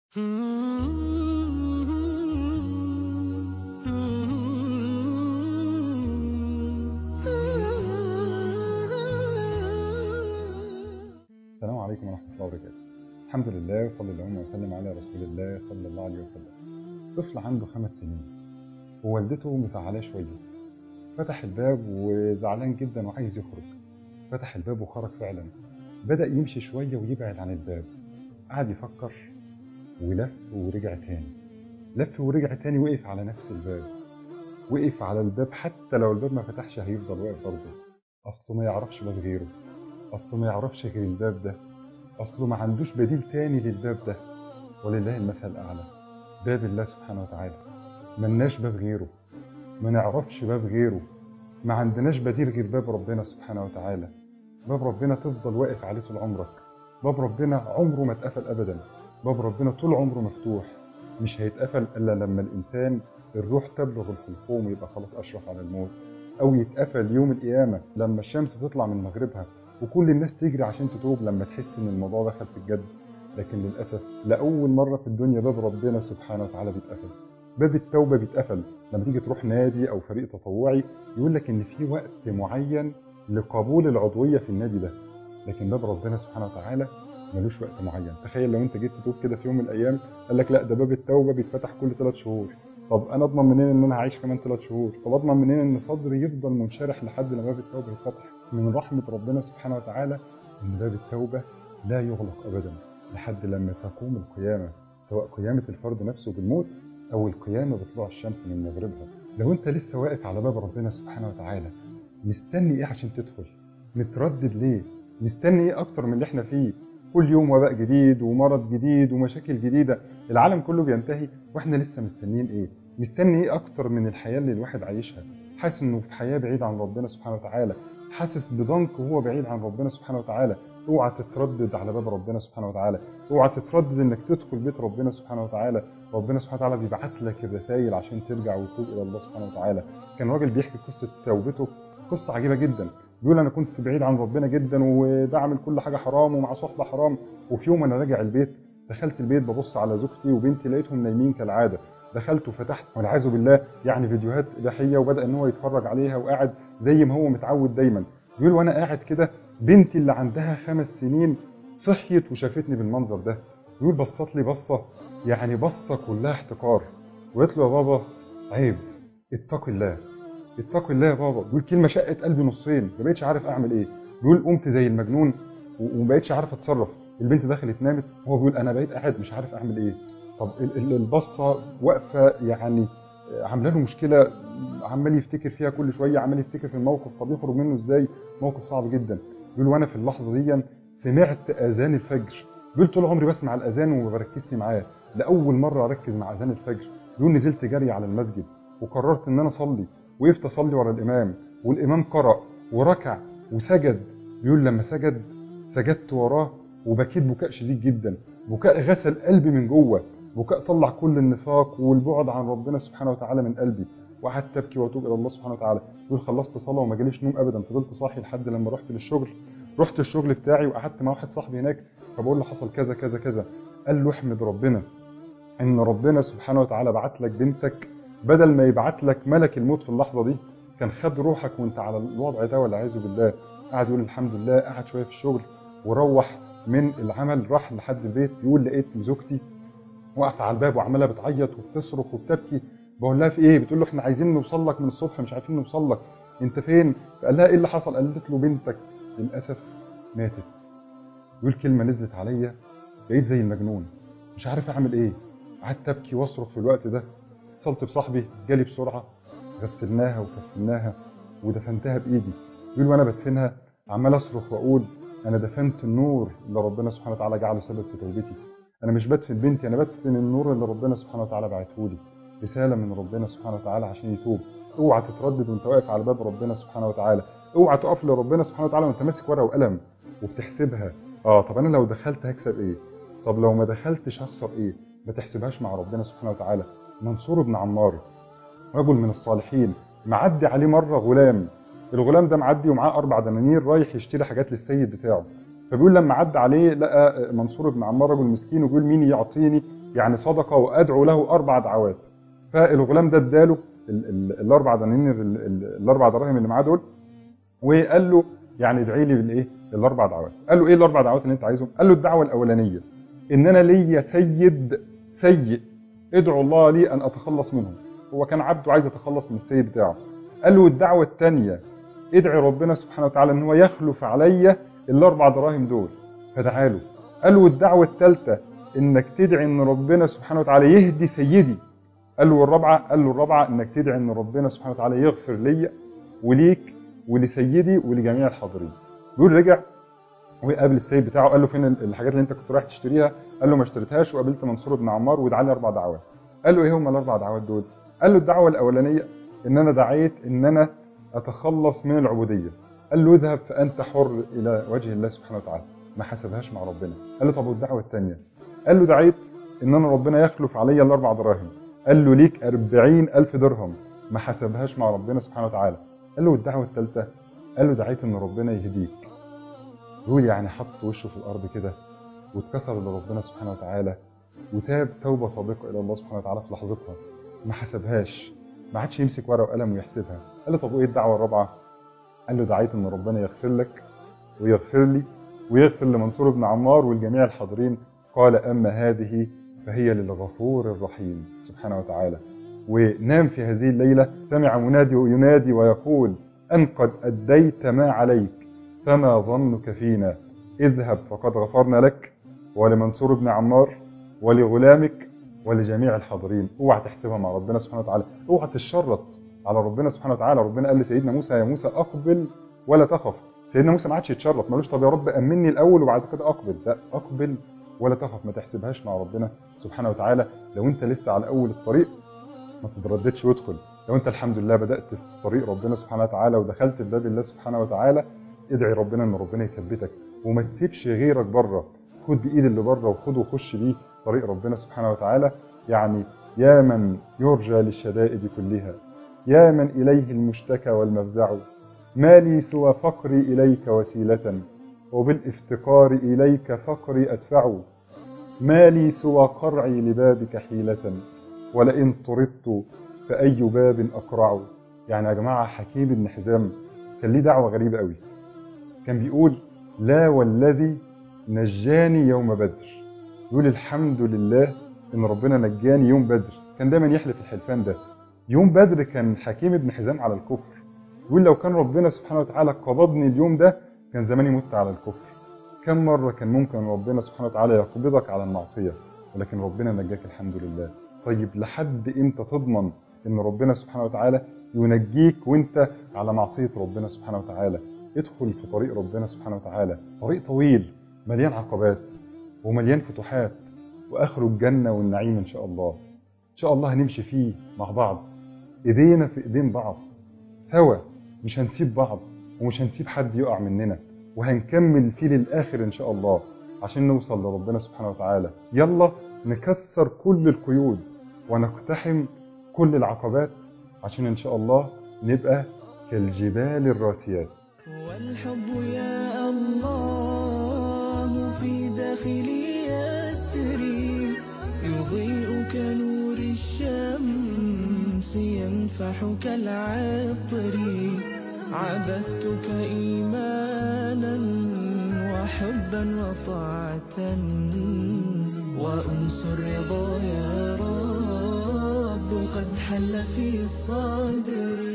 السلام عليكم ورحمة الله وبركاته. الحمد لله وصلى اللهم وسلم على رسول الله صلى الله عليه وسلم. طفل عنده خمس سنين ووالدته مزعلاه شوية. فتح الباب وزعلان جدا وعايز يخرج. فتح الباب وخرج فعلا. بدأ يمشي شوية ويبعد عن الباب. قعد يفكر ولف ورجع تاني. لف ورجع تاني وقف على نفس الباب. وقف على الباب حتى لو الباب ما فتحش هيفضل واقف برضه. أصله ما يعرفش باب غيره. اصله ما يعرفش غير الباب ده اصله ما عندوش بديل تاني للباب ده ولله المثل الاعلى باب الله سبحانه وتعالى ملناش باب غيره ما نعرفش باب غيره ما عندناش بديل غير باب ربنا سبحانه وتعالى باب ربنا تفضل واقف عليه طول عمرك باب ربنا عمره ما اتقفل ابدا باب ربنا طول عمره مفتوح مش هيتقفل الا لما الانسان الروح تبلغ الحلقوم ويبقى خلاص اشرف على الموت او يتقفل يوم القيامه لما الشمس تطلع من مغربها وكل الناس تجري عشان تتوب لما تحس ان الموضوع دخل في الجد لكن للاسف لاول مره في الدنيا باب ربنا سبحانه وتعالى بيتقفل باب التوبه بيتقفل لما تيجي تروح نادي او فريق تطوعي يقول لك ان في وقت معين لقبول العضويه في النادي ده لكن باب ربنا سبحانه وتعالى ملوش وقت معين تخيل لو انت جيت تتوب كده في يوم من الايام قال لك لا ده باب التوبه بيتفتح كل ثلاث شهور طب انا اضمن منين ان انا هعيش كمان ثلاث شهور طب اضمن منين ان صدري يفضل منشرح لحد ما باب التوبه يتفتح من رحمه ربنا سبحانه وتعالى ان باب التوبه لا يغلق ابدا لحد لما تقوم القيامه سواء قيامه الفرد نفسه بالموت او القيامه بطلوع الشمس من مغربها لو انت لسه واقف على باب ربنا سبحانه وتعالى مستني ايه عشان تدخل متردد ليه مستني ايه اكتر من اللي احنا فيه كل يوم وباء جديد ومرض جديد ومشاكل جديده العالم كله بينتهي واحنا لسه مستنيين ايه مستني ايه اكتر من الحياه اللي الواحد عايشها حاسس انه في حياه بعيد عن ربنا سبحانه وتعالى حاسس بضنك وهو بعيد عن ربنا سبحانه وتعالى اوعى تتردد على باب ربنا سبحانه وتعالى اوعى تتردد انك تدخل بيت ربنا سبحانه وتعالى ربنا سبحانه وتعالى بيبعت لك الرسائل عشان ترجع وتتوب الى الله سبحانه وتعالى كان راجل بيحكي قصه توبته قصه عجيبه جدا بيقول انا كنت بعيد عن ربنا جدا وبعمل كل حاجه حرام ومع صحبه حرام وفي يوم انا راجع البيت دخلت البيت ببص على زوجتي وبنتي لقيتهم نايمين كالعاده دخلت وفتحت والعياذ بالله يعني فيديوهات اباحيه وبدا ان هو يتفرج عليها وقاعد زي ما هو متعود دايما بيقول وانا قاعد كده بنتي اللي عندها خمس سنين صحيت وشافتني بالمنظر ده بيقول بصت لي بصه يعني بصه كلها احتقار وقلت له يا بابا عيب اتق الله اتق الله يا بابا بيقول كلمه شقت قلبي نصين ما بقتش عارف اعمل ايه بيقول قمت زي المجنون وما بقتش عارف اتصرف البنت دخلت نامت وهو بيقول انا بقيت قاعد مش عارف اعمل ايه طب البصه واقفه يعني عامله له مشكله عمال يفتكر فيها كل شويه عمال يفتكر في الموقف طب يخرج منه ازاي موقف صعب جدا بيقول وانا في اللحظه دي سمعت اذان الفجر بيقول طول عمري بسمع الاذان وما بركزش معاه لاول مره اركز مع اذان الفجر بيقول نزلت جري على المسجد وقررت ان انا اصلي وقفت اصلي ورا الامام والامام قرأ وركع وسجد بيقول لما سجد سجدت وراه وبكيت بكاء شديد جدا بكاء غسل قلبي من جوه بكاء طلع كل النفاق والبعد عن ربنا سبحانه وتعالى من قلبي وقعدت ابكي واتوب الى الله سبحانه وتعالى يقول خلصت صلاه وما جاليش نوم ابدا فضلت صاحي لحد لما رحت للشغل رحت الشغل بتاعي وقعدت مع واحد صاحبي هناك فبقول له حصل كذا كذا كذا قال له احمد ربنا ان ربنا سبحانه وتعالى بعت لك بنتك بدل ما يبعت لك ملك الموت في اللحظه دي كان خد روحك وانت على الوضع ده والعياذ بالله قعد يقول الحمد لله قعد شويه في الشغل وروح من العمل راح لحد البيت يقول لقيت زوجتي واقفه على الباب وعماله بتعيط وبتصرخ وبتبكي بقول لها في ايه بتقول له احنا عايزين نوصل لك من الصبح مش عارفين نوصل لك انت فين قال لها ايه اللي حصل قالت له بنتك للاسف ماتت يقول كلمه نزلت عليا بقيت زي المجنون مش عارف اعمل ايه قعدت ابكي واصرخ في الوقت ده اتصلت بصاحبي جالي بسرعه غسلناها وكفناها ودفنتها بايدي يقول وانا بدفنها عمال اصرخ واقول انا دفنت النور اللي ربنا سبحانه وتعالى جعله سبب في توبتي انا مش بدفن بنتي انا بدفن النور اللي ربنا سبحانه وتعالى بعته لي رساله من ربنا سبحانه وتعالى عشان يتوب اوعى تتردد وانت واقف على باب ربنا سبحانه وتعالى اوعى تقف لربنا سبحانه وتعالى وانت ماسك ورقه وقلم وبتحسبها اه طب انا لو دخلت هكسب ايه طب لو ما دخلتش هخسر ايه ما تحسبهاش مع ربنا سبحانه وتعالى منصور بن عمار رجل من الصالحين معدي عليه مره غلام الغلام ده معدي ومعاه اربع دنانير رايح يشتري حاجات للسيد بتاعه فبيقول لما عدى عليه لقى منصور بن عمار رجل مسكين وبيقول مين يعطيني يعني صدقه وادعو له اربع دعوات فالغلام ده اداله ال- ال- الاربع دنانير ال- ال- الاربع دراهم اللي معاه دول وقال له يعني ادعي لي بالايه الاربع دعوات قال له ايه الاربع دعوات اللي انت عايزهم قال له الدعوه الاولانيه ان انا ليا سيد سيء ادعو الله لي ان اتخلص منه هو كان عبده عايز يتخلص من السيد بتاعه قال له الدعوه الثانيه ادعي ربنا سبحانه وتعالى ان هو يخلف عليا الاربع دراهم دول فدعا له قال له الدعوه الثالثه انك تدعي ان ربنا سبحانه وتعالى يهدي سيدي قال له والرابعه قال له الرابعه انك تدعي ان ربنا سبحانه وتعالى يغفر لي وليك ولسيدي ولجميع الحاضرين بيقول رجع وقابل السيد بتاعه قال له فين الحاجات اللي انت كنت رايح تشتريها قال له ما اشتريتهاش وقابلت منصور بن عمار ودعا لي اربع دعوات قال له ايه هم الاربع دعوات دول قال له الدعوه الاولانيه ان انا دعيت ان انا اتخلص من العبوديه قال له اذهب فانت حر الى وجه الله سبحانه وتعالى ما حسبهاش مع ربنا قال له طب والدعوه الثانيه قال له دعيت ان انا ربنا يخلف عليا الاربع دراهم قال له ليك أربعين ألف درهم ما حسبهاش مع ربنا سبحانه وتعالى قال له والدعوة الثالثة قال له دعيت ان ربنا يهديك يقول يعني حط وشه في الارض كده واتكسر لربنا سبحانه وتعالى وتاب توبة صادقة الى الله سبحانه وتعالى في لحظتها ما حسبهاش ما عادش يمسك ورقة وقلم ويحسبها قال له طب وايه الدعوة الرابعة قال له دعيت ان ربنا يغفر لك ويغفر لي ويغفر لمنصور بن عمار والجميع الحاضرين قال اما هذه فهي للغفور الرحيم سبحانه وتعالى ونام في هذه الليلة سمع منادي ينادي ويقول أن قد أديت ما عليك فما ظنك فينا اذهب فقد غفرنا لك ولمنصور بن عمار ولغلامك ولجميع الحاضرين اوعى تحسبها مع ربنا سبحانه وتعالى اوعى تشرط على ربنا سبحانه وتعالى ربنا قال لسيدنا موسى يا موسى اقبل ولا تخف سيدنا موسى ما عادش يتشرط ملوش طب يا رب امني الاول وبعد كده اقبل لا اقبل ولا تخف ما تحسبهاش مع ربنا سبحانه وتعالى لو انت لسه على اول الطريق ما تترددش وادخل لو انت الحمد لله بدات في طريق ربنا سبحانه وتعالى ودخلت في باب الله سبحانه وتعالى ادعي ربنا ان ربنا يثبتك وما تسيبش غيرك بره خد بايد اللي بره وخد وخش بيه طريق ربنا سبحانه وتعالى يعني يا من يرجى للشدائد كلها يا من اليه المشتكى والمفزع ما لي سوى فقري اليك وسيله وبالافتقار اليك فقري ادفع ما لي سوى قرعي لبابك حيله ولئن طردت فأي باب أقرع يعني يا جماعة حكيم بن حزام كان ليه دعوة غريبة قوي كان بيقول لا والذي نجاني يوم بدر يقول الحمد لله ان ربنا نجاني يوم بدر كان دايما يحلف الحلفان ده يوم بدر كان حكيم بن حزام على الكفر يقول لو كان ربنا سبحانه وتعالى قبضني اليوم ده كان زماني مت على الكفر كم مرة كان ممكن ربنا سبحانه وتعالى يقبضك على المعصية ولكن ربنا نجاك الحمد لله طيب لحد امتى تضمن ان ربنا سبحانه وتعالى ينجيك وانت على معصية ربنا سبحانه وتعالى ادخل في طريق ربنا سبحانه وتعالى طريق طويل مليان عقبات ومليان فتوحات واخره الجنة والنعيم ان شاء الله ان شاء الله هنمشي فيه مع بعض ايدينا في ايدين بعض سوا مش هنسيب بعض ومش هنسيب حد يقع مننا وهنكمل فيه للاخر ان شاء الله عشان نوصل لربنا سبحانه وتعالى يلا نكسر كل القيود ونقتحم كل العقبات عشان ان شاء الله نبقى كالجبال الراسيات والحب يا الله في داخلي يسري يضيء كنور الشمس ينفح كالعطر عبدتك إيمانا وحبا وطاعة وأنس الرضا يا رب قد حل في صدري